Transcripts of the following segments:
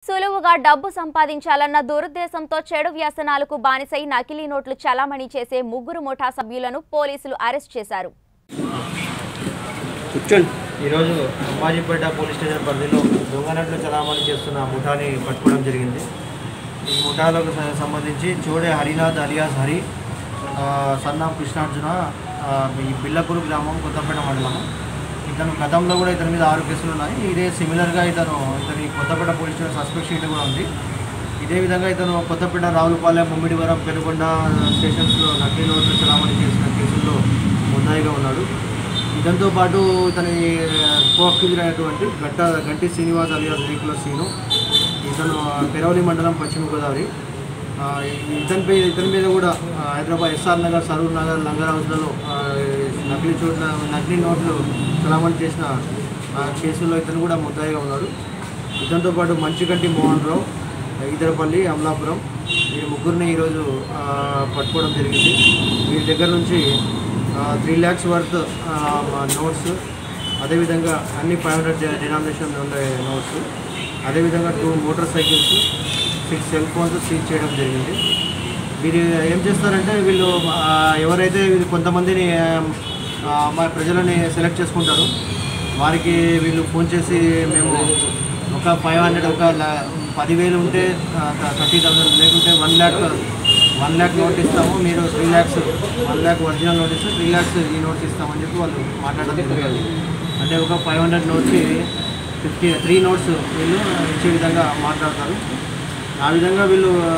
సులువుగా డబ్బు సంపాదించాలన్న దురుద్దేశంతో చెడు వ్యసనాలకు బానిసై నకిలీ నోట్లు చలామణి చేసే ముగ్గురు ముఠా సభ్యులను పోలీసులు అరెస్ట్ చేశారు కూర్చోండి ఈరోజు అంబాజీపేట పోలీస్ స్టేషన్ పరిధిలో దొంగనట్లు చలామణి చేస్తున్న ముఠాని పట్టుకోవడం జరిగింది ఈ ముఠాలకు స- సంబంధించి చోడే హరినాథ్ అలియాస్ హరి ఆ, సన్నా కృష్ణార్జున ఆ, ఈ బిల్లపూర్ గ్రామం కొత్తపేట మండలం ఇతను గతంలో కూడా ఇతని మీద ఆరు కేసులు ఉన్నాయి ఇదే సిమిలర్గా ఇతను ఇతని Kothapeta police station suspect sheet కూడా ఉంది ఇదే విధంగా ఇతను కొత్తపేట రావులపాలెం ముమ్మిడివరం పెనుగొండ స్టేషన్స్లో నకిలీ నోట్లు చలామణి చేసిన కేసుల్లో ముద్దాయిగా ఉన్నాడు ఇదంతో పాటు ఇతని కోక్కిదిరైనటువంటి గట్ట గంటి శ్రీనివాస్ అలియాస్ రీకుల శ్రీను ఇతను పెరవలి మండలం పశ్చిమ గోదావరి ఆ, ఇతని పై ఇతని మీద కూడా ఆ, హైదరాబాద్ ఎస్ఆర్ నగర్ సరూర్ నగర్ లంగర్ హౌస్లలో ఆ, నకిలీ చోట్ల నకిలీ నోట్లు చలామణి చేసిన ఆ, కేసుల్లో ఇతను కూడా ముద్దాయిగా ఉన్నాడు ఇతనితో పాటు మంచిగంటి మోహన్ రావు ఈదరపల్లి అమలాపురం ఈ ముగ్గురిని ఈరోజు ఆ, పట్టుకోవడం జరిగింది వీరి దగ్గర నుంచి త్రీ ల్యాక్స్ వర్త్ నోట్స్ అదేవిధంగా అన్ని ఫైవ్ హండ్రెడ్ డినామినేషన్ ఉండే నోట్స్ అదేవిధంగా two motorcycles six cell phones seize చేయడం జరిగింది వీరు ఏం చేస్తారంటే వీళ్ళు ఆ, ఎవరైతే వీళ్ళు కొంతమందిని ఆ, మా ప్రజలని సెలెక్ట్ చేసుకుంటారు వారికి వీళ్ళు ఫోన్ చేసి మేము ఒక ఫైవ్ హండ్రెడ్ ఒక ల- పదివేలు ఉంటే థర్టీ థౌసండ్ లేకుంటే one lakh one lakh note ఇస్తాము మీరు three lakhs one lakh original note ఇస్తే త్రీ ల్యాక్స్ ఈ నోట్స్ ఇస్తామని చెప్పి వాళ్ళు మాట్లాడడం జరిగింది అంటే ఒక ఫైవ్ హండ్రెడ్ నోట్స్కి ఫిఫ్టీ త్రీ నోట్స్ వీళ్ళు ఇచ్చే విధంగా మాట్లాడతారు ఆ విధంగా వీళ్ళు ఆ,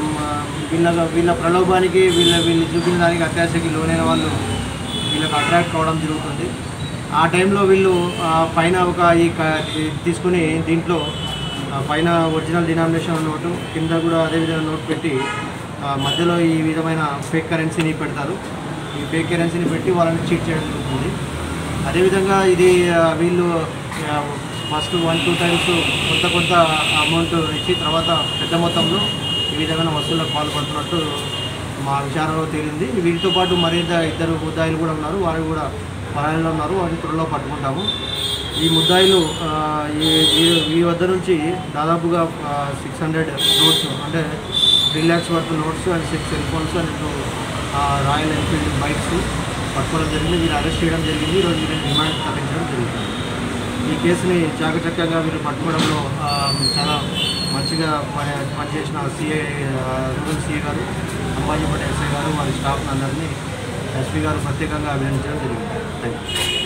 వీళ్ళ వీళ్ళ ప్రలోభానికి వీళ్ళ వీళ్ళు చూపిన దానికి అత్యాశకి లోనైన వాళ్ళు వీళ్ళకి అట్రాక్ట్ కావడం జరుగుతుంది ఆ టైంలో వీళ్ళు ఆ, పైన ఒక ఈ క- ఈ తీసుకుని దీంట్లో ఆ, పైన ఒరిజినల్ డినామినేషన్ నోటు కింద కూడా అదే విధంగా నోట్ పెట్టి ఆ, మధ్యలో ఈ విధమైన ఫేక్ కరెన్సీని పెడతారు ఈ ఫేక్ కరెన్సీని పెట్టి వాళ్ళని చీట్ చేయడం జరుగుతుంది అదేవిధంగా ఇది ఆ, వీళ్ళు ఫస్ట్ వన్ టూ టైమ్స్ కొంత కొంత అమౌంట్ ఇచ్చి తర్వాత పెద్ద మొత్తంలో ఈ విధమైన వసూళ్ళకు పాల్పడుతున్నట్టు మా విచారణలో తేలింది వీరితో పాటు మరింత ఇద్దరు ముద్దాయిలు కూడా ఉన్నారు వారు కూడా పరాయిలో ఉన్నారు వారిని త్వరలో పట్టుకుంటాము ఈ ముద్దాయిలు ఆ, ఈ వీరి వీరి వద్ద నుంచి దాదాపుగా సిక్స్ హండ్రెడ్ నోట్స్ అంటే three lakhs worth notes and six cell phones and two Royal Enfield bikes పట్టుకోవడం జరిగింది వీరు అరెస్ట్ చేయడం జరిగింది ఈరోజు వీరిని రిమాండ్ తరలించడం జరుగుతుంది ఈ కేసుని చాకచక్యంగా వీరు పట్టుకోవడంలో ఆ, చాలా మంచిగా పని పనిచేసిన సిఐ రూరల్ సిఐ గారు అంబాజీపేట ఎస్ఐ గారు వారి స్టాఫ్ అందరినీ ఎస్పీ గారు ప్రత్యేకంగా అభినందించడం జరిగింది థ్యాంక్ యూ